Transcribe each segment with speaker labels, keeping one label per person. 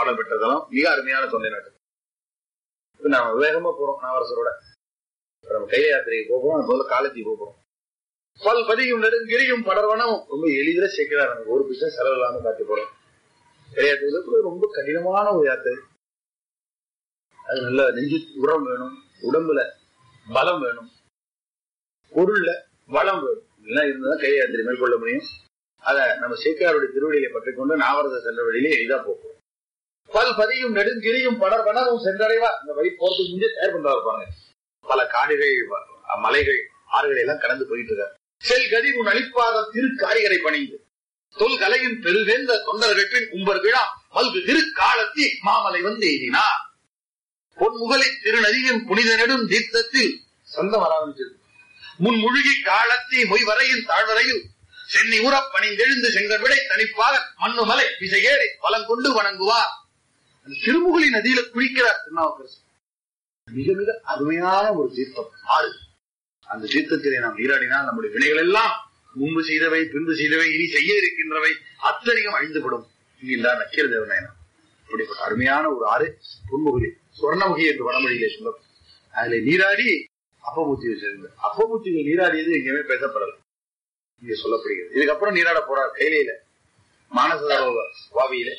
Speaker 1: பாடல் பெற்ற தலம் மிக அருமையான தொண்டை நாட்டு இப்ப நாம வேகமா போறோம் நாவரசரோட இப்ப நம்ம கைல யாத்திரைக்கு போகிறோம் முதல்ல காலேஜுக்கு போகிறோம் பல் பதியும் நெடுங்கிரியும் படர்வனம் ரொம்ப எளிதில சேர்க்கிறார் நமக்கு ஒரு பிசினஸ் செலவு இல்லாம காட்டி போறோம் கையாத்திரை ரொம்ப கடினமான ஒரு யாத்திரை அது நல்ல நெஞ்சு உரம் வேணும் உடம்புல பலம் வேணும் பொருள்ல வளம் வேணும் இதெல்லாம் இருந்தாதான் கை யாத்திரை மேற்கொள்ள முடியும் அத நம்ம சேக்கியாருடைய திருவடியை பற்றி கொண்டு நாவரத சென்ற வழியிலே எளிதா போகும் பல் பதியும் நெடுங்கிரியும் படர் வனமும் சென்றடைவா இந்த வழி போறதுக்கு முன்னே தயார் பண்றா இருப்பாங்க பல காடுகள் வ- மலைகள் ஆறுகளை எல்லாம் கடந்து போயிட்டு இருக்காரு செல் கதி உன் அளிப்பாத திரு காரிகரை பணிந்து தொல் கலையின் பெருவேந்த தொண்டர்கள் பின் உம்பர் விழா மல்கு திரு காலத்தி மாமலை வந்து எய்தினார் பொன்முகலை திருநதியின் புனித நெடும் தீர்த்தத்தில் சொந்தம் வர ஆரம்பிச்சது முன் முழுகி காலத்தி மொய்வரையின் தாழ்வரையில் சென்னி உறப் பணிந்தெழுந்து செங்கல் விடை தனிப்பாக மண்ணுமலை விசையேறி பலம் கொண்டு வணங்குவார் அந்த திருமுகலி நதியில குளிக்கிறார் திருநாவுக்கரசு மிக மிக அருமையான ஒரு தீர்த்தம் ஆறு அந்த தீர்த்தத்திலே நாம் நீராடினால் நம்முடைய வினைகள் எல்லாம் முன்பு செய்தவை பின்பு செய்தவை இனி செய்ய இருக்கின்றவை அத்தனையும் அழிந்துவிடும் என்கின்றார் நக்கீர தேவநாயனம் இப்படிப்பட்ட அருமையான ஒரு ஆறு பொன்முகலி சுவர்ணமுகி என்று வடமொழியிலே சொல்லும் அதுல நீராடி அப்பமூர்த்திகள் சேர்ந்து அப்பமூர்த்திகள் நீராடியது எங்கேயுமே பேசப்படல இங்க சொல்லப்படுகிறது இதுக்கப்புறம் நீராட போறார் கையில மானச வாவியில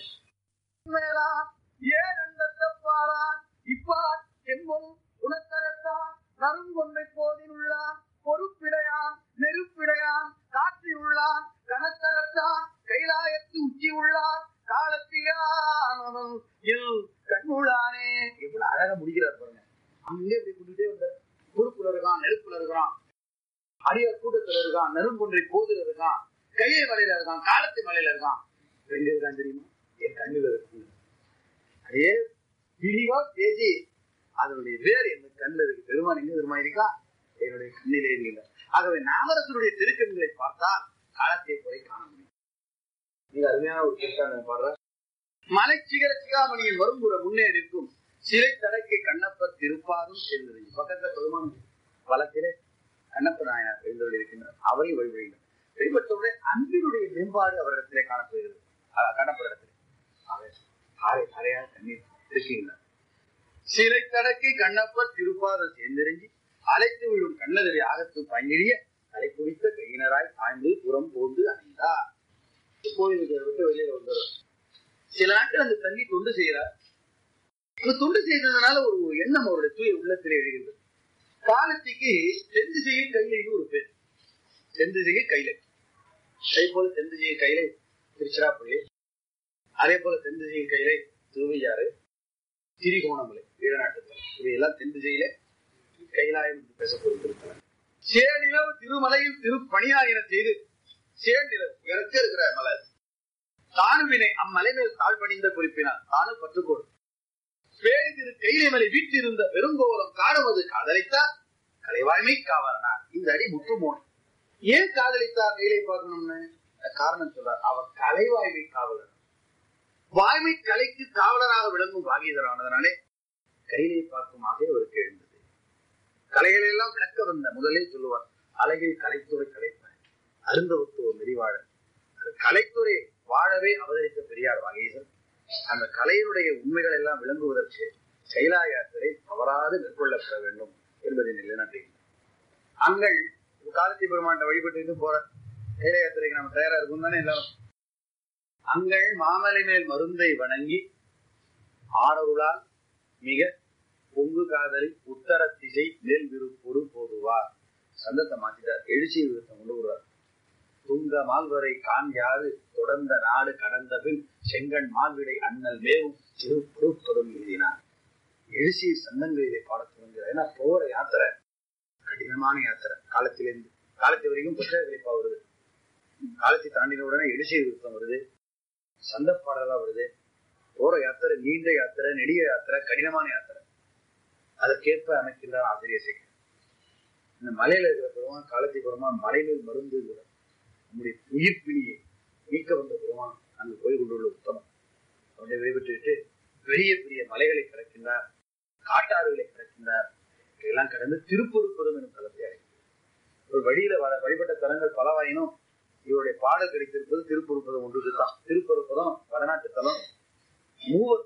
Speaker 2: ஏன் அண்டத்தப்பாரான் இப்பார் என்பும் குணத்தகத்தான் நறுங்கொன்றை போதில் உள்ளான் பொறுப்பிடையான் நெருப்பிடையான் காற்றில் உள்ளான் கனத்தகத்தான் கைலாயத்து உச்சி உள்ளான் காலத்தியான் இல் கண்ணுளானே
Speaker 1: இவ்வளவு அழகா முடிக்கிறார் பாருங்க
Speaker 2: அங்கே இப்படி கொண்டுட்டே வந்த பொறுப்புல இருக்கான் நெருப்புல இருக்கான் அடியார் கூட்டத்துல இருக்கான் நெருங்கொன்றை போதில் இருக்கான் கையை மலையில இருக்கான் காலத்து மலையில இருக்கான் எங்க இருக்கான் தெரியுமா என் கண்ணுல இருக்கு அதே விரிவா பேசி அதனுடைய வேர் என் கண்ணில் இருக்கு பெருமான் எங்க பெருமா இருக்கா என்னுடைய கண்ணிலே இருக்கின்ற ஆகவே நாமரசனுடைய திருக்கண்களை பார்த்தால் காலத்தை குறை காண முடியும்
Speaker 1: மிக அருமையான ஒரு திருத்தாண்டம் பாடுற
Speaker 2: மலைச்சிகர சிகாமணியின் வரும்புற முன்னே நிற்கும் சிறை தடக்கை கண்ணப்பர் திருப்பாரும் சேர்ந்தது பக்கத்துல பெருமான் வளத்திலே கண்ணப்ப நாயனார் எழுந்தோடு இருக்கின்றார் அவரை வழிபடுகிறார் வழிபட்டவுடன் அன்பினுடைய மேம்பாடு அவரிடத்திலே காணப்படுகிறது அஹ் காணப்படுற இடத்திலே அவர் ஆரை அறையாக தண்ணீர் இருக்கின்றார் சிறை தடக்கை கண்ணப்பர் திருப்பாதம் சேர்ந்தெறிஞ்சி அழைத்து விழும் கண்ணதவி ஆகத்து பங்கிழிய தலை குவித்த கையினராய் ஆய்ந்து புறம் போந்து அணைந்தார் கோயிலுக்கு விட்டு வெளியில வந்துடும் சில நாட்கள் அந்த தண்ணி தொண்டு செய்கிறார் இந்த தொண்டு செய்ததுனால ஒரு எண்ணம் அவருடைய தூய உள்ளத்திலே எழுகிறது காலத்திக்கு தெந்து செய்ய கைலைன்னு ஒரு பேர் தெந்து செய்ய கைலை அதே போல தெந்து செய்ய கைலை திருச்சிராப்பள்ளி அதே போல தெந்து செய்ய கைலை திருவையாறு திரிகோணமலை ஈழநாட்டுத்தலம் இவையெல்லாம் தெந்து செய்யல கைலாயம் என்று பேசப்படுகிறது சேநிலவு திருமலையில் திருப்பணியாயின செய்து சேநிலவு இறக்க இருக்கிற மலை அது. தானுவினை அம்மலை மேல் தாழ்பணிந்த குறிப்பினார் தானு பற்றுக்கோடு பேரி திரு கைலைமலை வீட்டிருந்த பெருங்கோலம் காணுவது காதலித்தார் கலைவாய்மை காவலனார் இந்த அடி முற்றுமோன் ஏன் காதலித்தார் கைலை பார்க்கணும்னு காரணம் சொல்றார் அவர் கலைவாய்மை காவலர் வாய்மை கலைக்கு காவலராக விளங்கும் பாகீதரானதனாலே கைலை பார்க்கும் ஆசை அவருக்கு எழுந்தது கலைகளை எல்லாம் விளக்க வந்த முதலே சொல்லுவார் அழகில் கலைத்துறை கலைப்பார் அருந்தவத்துவ மெரிவாழர் அது கலைத்துறை வாழவே அவதரித்த பெரியார் வாகீசன் அந்த கலையினுடைய உண்மைகள் எல்லாம் விளங்குவதற்கு கைலா யாத்திரை தவறாது மேற்கொள்ளப்பட வேண்டும் என்பதை நிலைநாட்டுகின்றனர் அங்கள் காலத்தி பெருமாண்ட வழிபட்டு போற கைல யாத்திரைக்கு நம்ம தயாரா இருக்கும் தானே எல்லாரும் அங்கள் மாமலை மேல் மருந்தை வணங்கி ஆரருளால் மிக பொங்கு காதலி உத்தர திசை மேல் விருப்பொடு போதுவார் சந்தத்தை மாத்திட்டார் எழுச்சி விருத்தம் கொண்டு வருவார் துங்க மால்வரை காண்யாது தொடர்ந்த நாடு கடந்த பின் செங்கன் மால்விடை அண்ணல் மேவும் திருப்பொருட்பதும் எழுதினார் எழுச்சி சந்தங்களிலே பாடத் தொடங்குகிறார் ஏன்னா போற யாத்திரை கடினமான யாத்திரை காலத்திலிருந்து காலத்து வரைக்கும் புத்தக கழிப்பா வருது காலத்தை தாண்டின உடனே எழுச்சி விருத்தம் வருது சந்த பாடலா வருது போற யாத்திரை நீண்ட யாத்திரை நெடிய யாத்திரை கடினமான யாத்திரை அதற்கேற்ப அமைக்கின்றார் ஆசிரியர் சேகர் இந்த மலையில இருக்கிற பெருமான் காலத்தை பெருமான் மலையில் மருந்து நம்முடைய உயிர் பிணியை நீக்க வந்த பெருமான் அங்கு போய் கொண்டுள்ள உத்தமம் அவருடைய விடைபெற்றுவிட்டு பெரிய பெரிய மலைகளை கடக்கின்றார் காட்டாறுகளை கடக்கின்றார் இதெல்லாம் கடந்து திருப்பொருப்பதும் எனும் தளத்தை அடைக்கிறார் ஒரு வழியில வர வழிபட்ட தலங்கள் பலவாயினும் இவருடைய பாடல் கிடைத்திருப்பது திருப்பொருப்பதம் ஒன்றுதான் திருப்பொருப்பதம் வடநாட்டு தலம் மூவர்